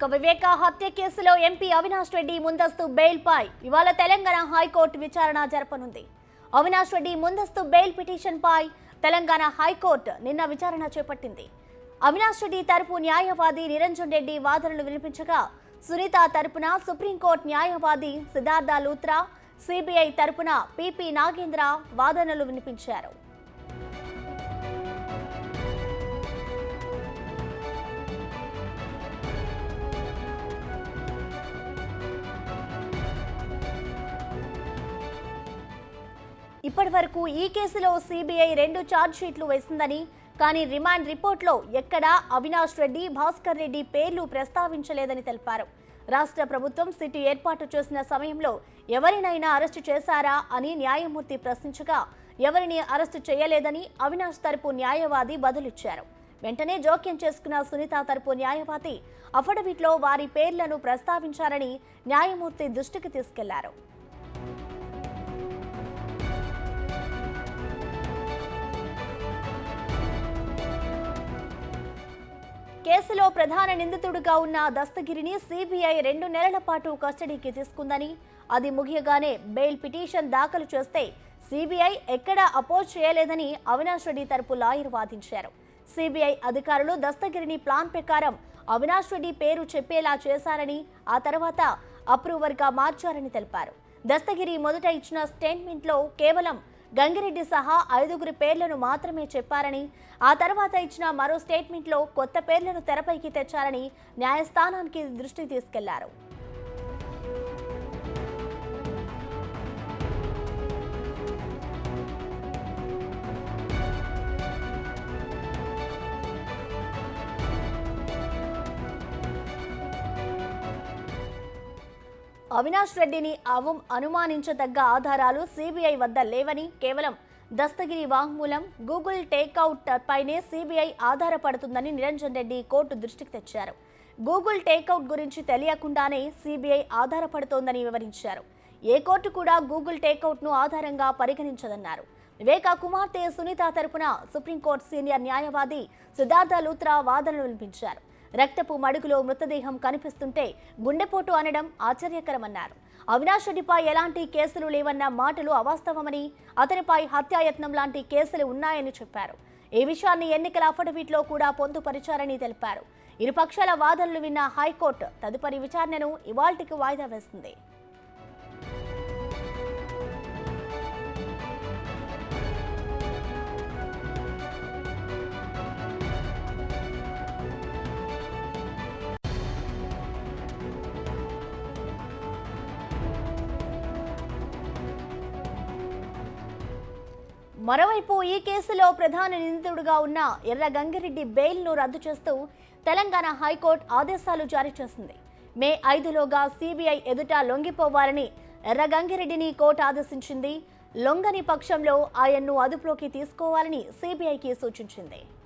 ఇక వివేక హత్య కేసులో ఎంపీ అవినాష్ రెడ్డి ముందస్తు బెయిల్పై ఇవాళ తెలంగాణ హైకోర్టు విచారణ జరపనుంది అవినాష్ రెడ్డి ముందస్తు బెయిల్ పిటిషన్పై తెలంగాణ హైకోర్టు నిన్న విచారణ చేపట్టింది అవినాష్ రెడ్డి తరపు న్యాయవాది నిరంజన్ రెడ్డి వాదనలు వినిపించగా సునీత తరపున సుప్రీంకోర్టు న్యాయవాది సిద్ధార్థ లూత్రా సిబిఐ తరపున పిపి నాగేంద్ర వాదనలు వినిపించారు ఇప్పటి వరకు ఈ కేసులో సిబిఐ రెండు ఛార్జ్ షీట్లు వేసిందని కానీ రిమాండ్ రిపోర్ట్లో ఎక్కడా అవినాష్ రెడ్డి భాస్కర్ రెడ్డి పేర్లు ప్రస్తావించలేదని తెలిపారు రాష్ట్ర ప్రభుత్వం సిటీ ఏర్పాటు చేసిన సమయంలో ఎవరినైనా అరెస్టు చేశారా అని న్యాయమూర్తి ప్రశ్నించగా ఎవరిని అరెస్టు చేయలేదని అవినాష్ తరపు న్యాయవాది బదులిచ్చారు వెంటనే జోక్యం చేసుకున్న సునీత తరపు న్యాయవాది అఫిడవిట్లో వారి పేర్లను ప్రస్తావించారని న్యాయమూర్తి దృష్టికి తీసుకెళ్లారు కేసులో ప్రధాన నిందితుడిగా ఉన్న దస్తగిరిని సిబిఐ రెండు నెలల పాటు కస్టడీకి తీసుకుందని అది ముగియగానే బెయిల్ పిటిషన్ దాఖలు చేస్తే సిబిఐ ఎక్కడా అపోజ్ చేయలేదని అవినాష్ రెడ్డి తరపు లాయర్ వాదించారు సిబిఐ అధికారులు దస్తగిరిని ప్లాన్ ప్రకారం అవినాష్ రెడ్డి పేరు చెప్పేలా చేశారని ఆ తర్వాత అప్రూవర్గా మార్చారని తెలిపారు దస్తగిరి మొదట ఇచ్చిన స్టేట్మెంట్లో కేవలం గంగిరెడ్డి సహా ఐదుగురి పేర్లను మాత్రమే చెప్పారని ఆ తర్వాత ఇచ్చిన మరో స్టేట్మెంట్లో కొత్త పేర్లను తెరపైకి తెచ్చారని న్యాయస్థానానికి దృష్టి తీసుకెళ్లారు అవినాష్ రెడ్డిని అవం అనుమానించదగ్గ ఆధారాలు సిబిఐ వద్ద లేవని కేవలం దస్తగిరి వాంగ్మూలం గూగుల్ టేక్అవుట్ పైనే సిబిఐ ఆధారపడుతుందని నిరంజన్ రెడ్డి కోర్టు దృష్టికి తెచ్చారు గూగుల్ టేక్అవుట్ గురించి తెలియకుండానే సిబిఐ ఆధారపడుతోందని వివరించారు ఏ కోర్టు కూడా గూగుల్ టేక్అవుట్ను ఆధారంగా పరిగణించదన్నారు వివేక కుమార్తె సునీత తరపున సుప్రీంకోర్టు సీనియర్ న్యాయవాది సిద్ధార్థ లూత్రా వాదనలు వినిపించారు రక్తపు మడుగులో మృతదేహం కనిపిస్తుంటే గుండెపోటు అనడం ఆశ్చర్యకరమన్నారు అవినాష్ రెడ్డిపై ఎలాంటి కేసులు లేవన్న మాటలు అవాస్తవమని అతనిపై హత్యాయత్నం లాంటి కేసులు ఉన్నాయని చెప్పారు ఈ విషయాన్ని ఎన్నికల అఫిడవిట్లో కూడా పొందుపరిచారని తెలిపారు ఇరుపక్షాల వాదనలు విన్న హైకోర్టు తదుపరి విచారణను ఇవాల్టికి వాయిదా వేస్తుంది మరోవైపు ఈ కేసులో ప్రధాన నిందితుడిగా ఉన్న ఎర్ర గంగిరెడ్డి బెయిల్ను రద్దు చేస్తూ తెలంగాణ హైకోర్టు ఆదేశాలు జారీ చేసింది మే ఐదులోగా సిబిఐ ఎదుట లొంగిపోవాలని ఎర్ర గంగిరెడ్డిని కోర్టు ఆదేశించింది లొంగని పక్షంలో ఆయన్ను అదుపులోకి తీసుకోవాలని సిబిఐకి సూచించింది